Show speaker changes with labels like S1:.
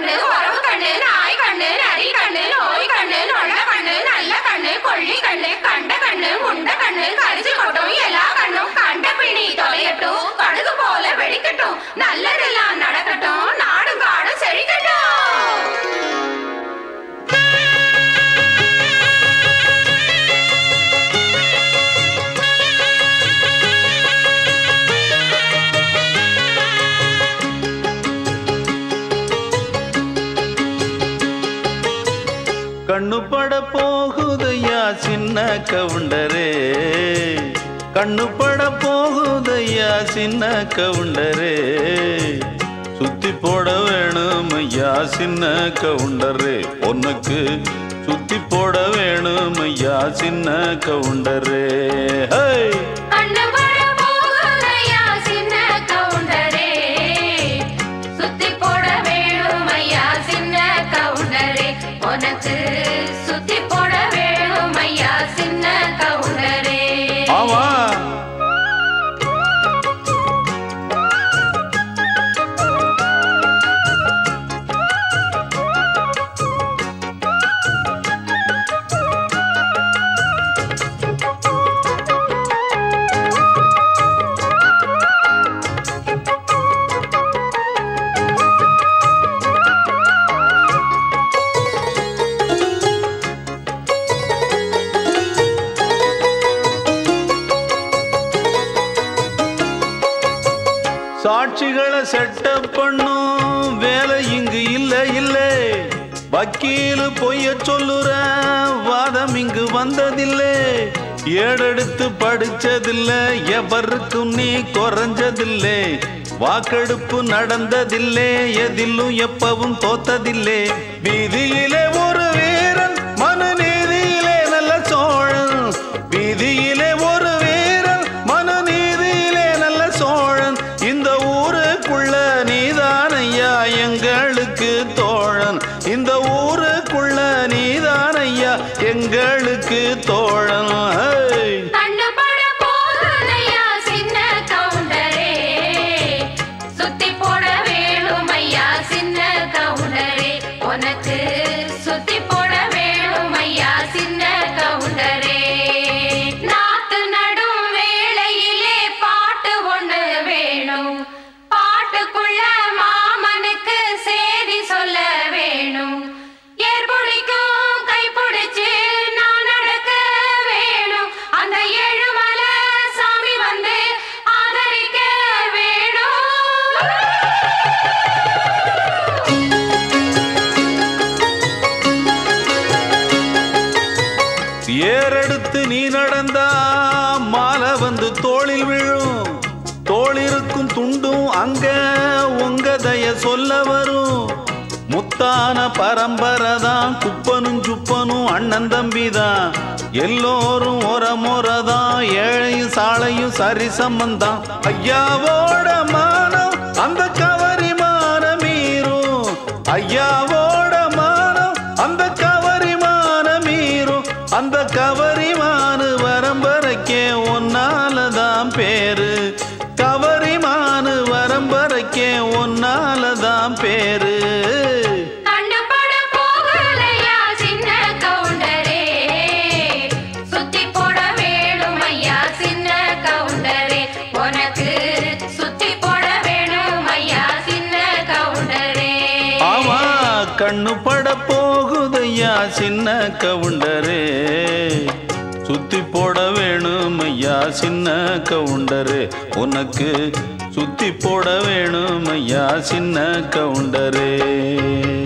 S1: கண்ணு உறவு கண்ணு நாய் கண்ணு நரி கண்ணு நோய் கண்ணு நொல்ல கண்ணு நல்ல கண்ணு கொள்ளி கண்ணு கண்ட கண்ணு முண்ட கண்ணு கரிச்சு கொட்டும் எல்லா கண்ணும் கண்ட பிணி தொலையட்டும் கடுகு போல வெடிக்கட்டும் நல்லதெல்லாம் நடக்கட்டும் நாடும் காடும் செழிக்கட்டும்
S2: கண்ணு பட போகுதையா சின்ன கவுண்டரே கண்ணு பட போகுதையா சின்ன கவுண்டரே சுத்தி போட வேணும் ஐயா சின்ன கவுண்டரே உனக்கு சுத்தி போட வேணும் ஐயா சின்ன கவுண்டரே ஹே
S1: கண்ணு பட போகுதையா சின்ன கவுண்டரே சுத்தி போட வேணும் ஐயா சின்ன கவுண்டரே உனக்கு சுத்தி போட வேணும் ஐயா சின்ன கவுண்டரே
S2: ஆமா சாட்சிகளை செட்டப் பண்ணும் வேலை இங்கு இல்ல இல்ல வக்கீலு பொய்ய சொல்லுற வாதம் இங்கு வந்ததில்லை ஏடெடுத்து படிச்சதில்ல எவருக்கும் நீ குறைஞ்சதில்லை வாக்கெடுப்பு நடந்ததில்லை எதிலும் எப்பவும் தோத்ததில்லை வீதியிலே ஒரு வீரன் மனு நீதியிலே நல்ல சோழன் வீதியிலே ஒரு வீரன் மனு நீதியிலே நல்ல சோழன் இந்த ஊருக்குள்ள நீதான் ஐயா எங்களுக்கு தோழன் இந்த ஊருக்குள்ள நீதான் ஐயா எங்களுக்கு தோழன் ஹே!
S1: கண்ணு பட போகுதையா சின்ன கவுண்டரே சுத்தி போட வேணும் ஐயா சின்ன கவுண்டரே உனக்கு சுத்தி போட வேணும் ஐயா சின்ன கவுண்டரே நாத்து நடும் வேளையிலே பாட்டு ஒண்ணு வேணும் பாட்டுக்குள்ள மாமனுக்கு சேதி சொல்ல வேணும் ஏற்புடிக்கும் கைப்பிடிச்சு நான் நடக்க வேணும் அந்த ஏழுமலை சாமி வந்து ஆதரிக்க வேணும்
S2: ஏறெடுத்து நீ நடந்தா மாலை வந்து தோளில் விழும் தோளிருக்கும் துண்டும் அங்க உங்க தய சொல்ல வரும் முத்தான பரம்பரை தான் குப்பனும் சுப்பனும் அண்ணன் தம்பி தான் எல்லோரும் ஒரு முறை தான் ஏழையும் சாலையும் சரி சம்பந்தம் ஐயாவோட மானம் அந்த கவரி மானம் மீறும் ஐயாவோட மானம் அந்த கவரி மானம் மீறும் அந்த கவரிமானு வரம்பரைக்கே ஒன்னாலதான் பேரு கவரிமானு வரம்பரைக்கே ஒன்னாலதான் பேரு
S1: கண்ணு பட போகலையா சின்ன கவுண்டரே சுத்தி போட வேணும் ஐயா சின்ன கவுண்டரே உனக்கு சுத்தி போட வேணும் ஐயா சின்ன கவுண்டரே
S2: ஆமா கண்ணு பட போகுதையா சின்ன கவுண்டரே சுத்தி போட வேணும் ஐயா சின்ன கவுண்டரே உனக்கு சுத்தி போட வேணும் ஐயா சின்ன கவுண்டரே